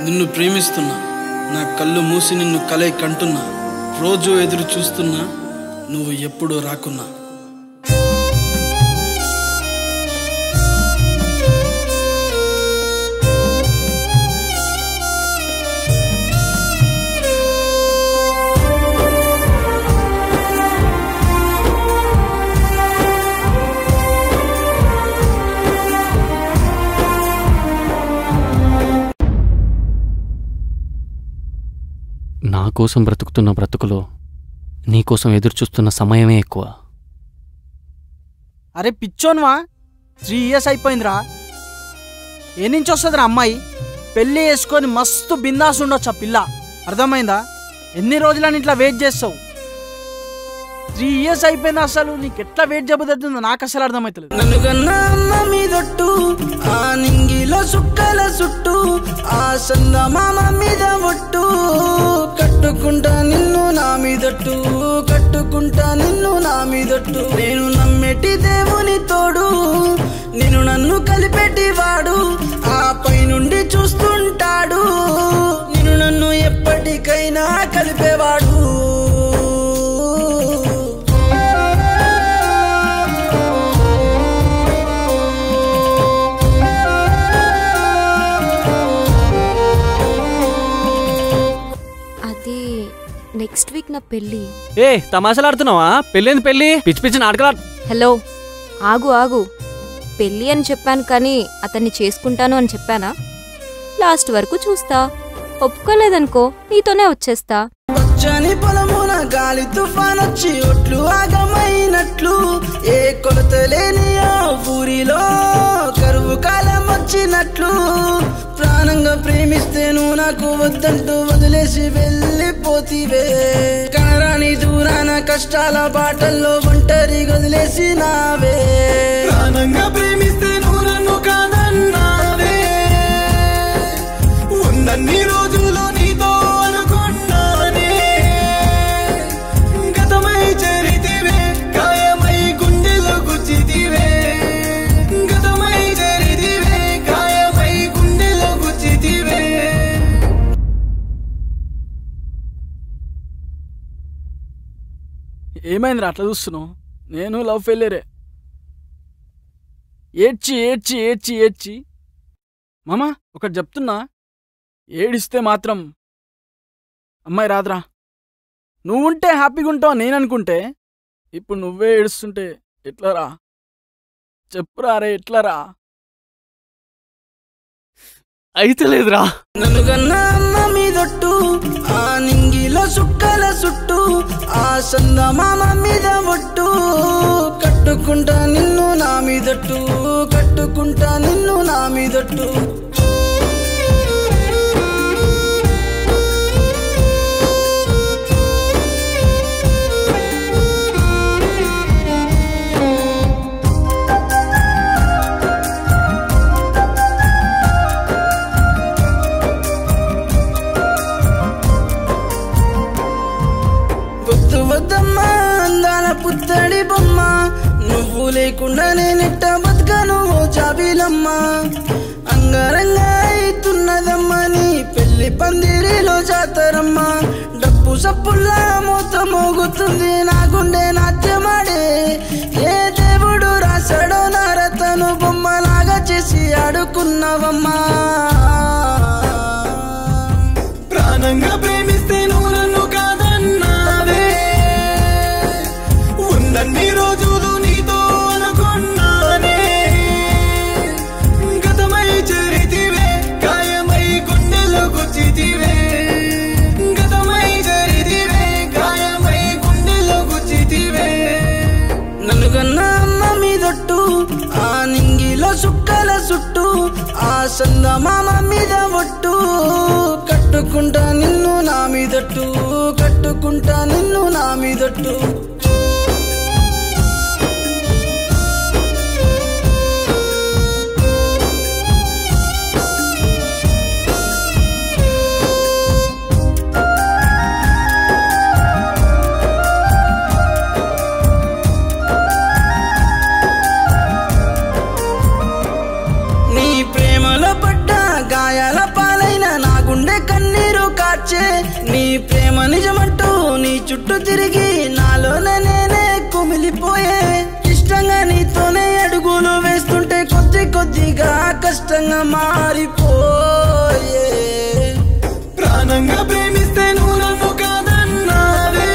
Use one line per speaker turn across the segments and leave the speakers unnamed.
నిన్ను ప్రేమిస్తున్నా నా కళ్ళు మూసి నిన్ను కలై కంటున్నా రోజు ఎదురు చూస్తున్నా నువ్వు ఎప్పుడు రాకున్నా
నా కోసం బ్రతుకుతున్న బ్రతుకులో నీకోసం ఎదురుచూస్తున్న సమయమే ఎక్కువ
అరే పిచ్చోన్వా త్రీ ఇయర్స్ అయిపోయిందిరా ఏ నుంచి వస్తుందిరా అమ్మాయి పెళ్ళి వేసుకొని మస్తు బిందాస్ ఉండొచ్చు ఆ పిల్ల అర్థమైందా ఎన్ని రోజులని ఇట్లా వెయిట్ చేస్తావు త్రీ ఇయర్స్ అయిపోయింది అసలు నీకు ఎట్లా వెయిట్ చేయబోతుందో నాకు అసలు అర్థమవుతలేదు
నన్ను కన్నా అమ్మ మీదొట్టు ఆ నింగిలో సుక్కల చుట్టూ ఆ సంద మామ మీద ఒట్టు కట్టుకుంటా నిన్ను నా మీదొట్టు కట్టుకుంటా నిన్ను నా మీదొట్టు నేను నమ్మెటి దేవుని తోడు నేను నన్ను కలిపెట్టి వాడు ఆ పైనుండి చూస్తుంటాడు నేను నన్ను ఎప్పటికైనా కలిపేవాడు
అది నెక్స్ట్ వీక్ నా పెళ్ళి
ఏ తమాషాలు ఆడుతున్నావా పెళ్ళేంది పెళ్ళి పిచ్చి పిచ్చి నాటకాలు
హలో ఆగు ఆగు పెళ్ళి అని చెప్పాను కానీ అతన్ని చేసుకుంటాను అని చెప్పానా లాస్ట్ వరకు చూస్తా ఒప్పుకోలేదనుకో నీతోనే వచ్చేస్తా
పచ్చని పొలమున గాలి తుఫాన్ వచ్చి ఒట్లు ఆగమైనట్లు ఏ కొలత లేని ఆ ఊరిలో కరువు కాలం వచ్చినట్లు ప్రాణంగా ప్రేమిస్తే నువ్వు నాకు వద్దంటూ వదిలేసి వెళ్ళిపోతివే కనరాని దూరాన కష్టాల బాటల్లో ఒంటరి వదిలేసి నావే ప్రాణంగా ప్రేమిస్తే నువ్వు నన్ను కాదన్నావే ఉన్నన్ని రోజులు నీతో అనుకున్నానే గతమై చరితివే గాయమై గుండెలో గుచ్చితివే గతమై చరితివే గాయమై గుండెలో గుచ్చితివే
ఏమైందిరా అట్లా చూస్తున్నావు నేను లవ్ ఫెయిలియరే ఏడ్చి ఏడ్చి ఏడ్చి ఏడ్చి మామా ఒకటి చెప్తున్నా ఏడిస్తే మాత్రం అమ్మాయి రాదురా నువ్వుంటే హ్యాపీగా ఉంటావు నేను అనుకుంటే ఇప్పుడు నువ్వే ఏడుస్తుంటే ఎట్లరా చెప్పురా రే ఎట్లరా
అయితే లేదురా
నన్ను కన్నా అమ్మ మీదొట్టు ఆ నింగిలో సుక్కల చుట్టూ ఆ సంద మామ మీద ఒట్టు కట్టుకుంటా నిన్ను నా మీదొట్టు కట్టుకుంటా నిన్ను నా మీదొట్టు వద్దు వద్దమ్మా అందాల పుత్తడి బొమ్మ నువ్వు లేకుండా నేనెట్ట బతకను ఓ జాబీలమ్మా అంగరంగ అవుతున్నదమ్మా నీ పెళ్లి పందిరిలో జాతరమ్మా డప్పు సప్పుల్లా మూత మోగుతుంది నా గుండె నాట్యమాడే ఏ దేవుడు రాశాడో నా రతను బొమ్మలాగా చేసి ఆడుకున్నావమ్మా ప్రాణంగా ప్రేమిస్తే నువ్వు నన్ను కాదన్నావే ఉన్నన్ని రోజులు నీతో అనుకున్నానే గతమై చరితివే గాయమై గుండెలో గుచ్చితివే గతమై చరితివే గాయమై గుండెలో గుచ్చితివే నన్ను కన్నా అమ్మ మీదొట్టు ఆ నింగిలో సుక్కల చుట్టూ ఆ సంద మామ మీద ఒట్టు కట్టుకుంటా నిన్ను నా మీదొట్టు కట్టుకుంటా నిన్ను నా మీదొట్టు నీ ప్రేమలో పడ్డ గాయాల పాలైన నా గుండె వచ్చే నీ ప్రేమ నిజమంటూ నీ చుట్టూ తిరిగి నాలోనే నేనే కుమిలిపోయే ఇష్టంగా నీతోనే అడుగులు వేస్తుంటే కొద్ది కొద్దిగా కష్టంగా మారిపోయే ప్రాణంగా ప్రేమిస్తే నువ్వు నన్ను కాదన్నావే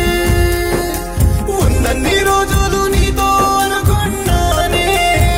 ఉన్నన్ని రోజులు నీతో అనుకున్నానే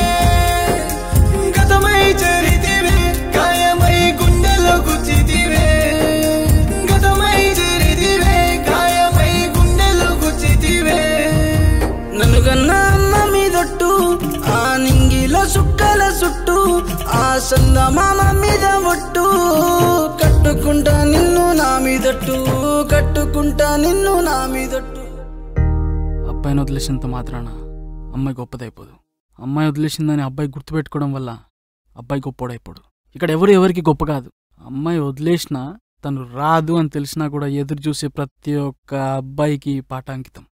గతమై చరితివే గాయమై గుండెలో గుచ్చితివే గతమై చరితివే గాయమై గుండెలో గుచ్చితివే నన్ను కన్నా అమ్మ మీదొట్టు ఆ నింగిలో సుక్కల చుట్టూ ఆ సంద మామ మీద ఒట్టు కట్టుకుంటా నిన్ను నా మీదట్టు కట్టుకుంటా నిన్ను నా మీదట్టు
అబ్బాయిని వదిలేసినంత మాత్రాన అమ్మాయి గొప్పదైపోదు అమ్మాయి వదిలేసిందని అబ్బాయి గుర్తుపెట్టుకోవడం వల్ల అబ్బాయి గొప్పోడైపోడు ఇక్కడ ఎవరు ఎవరికి గొప్ప కాదు అమ్మాయి వదిలేసినా తను రాదు అని తెలిసినా కూడా ఎదురు చూసే ప్రతి ఒక్క అబ్బాయికి ఈ పాట అంకితం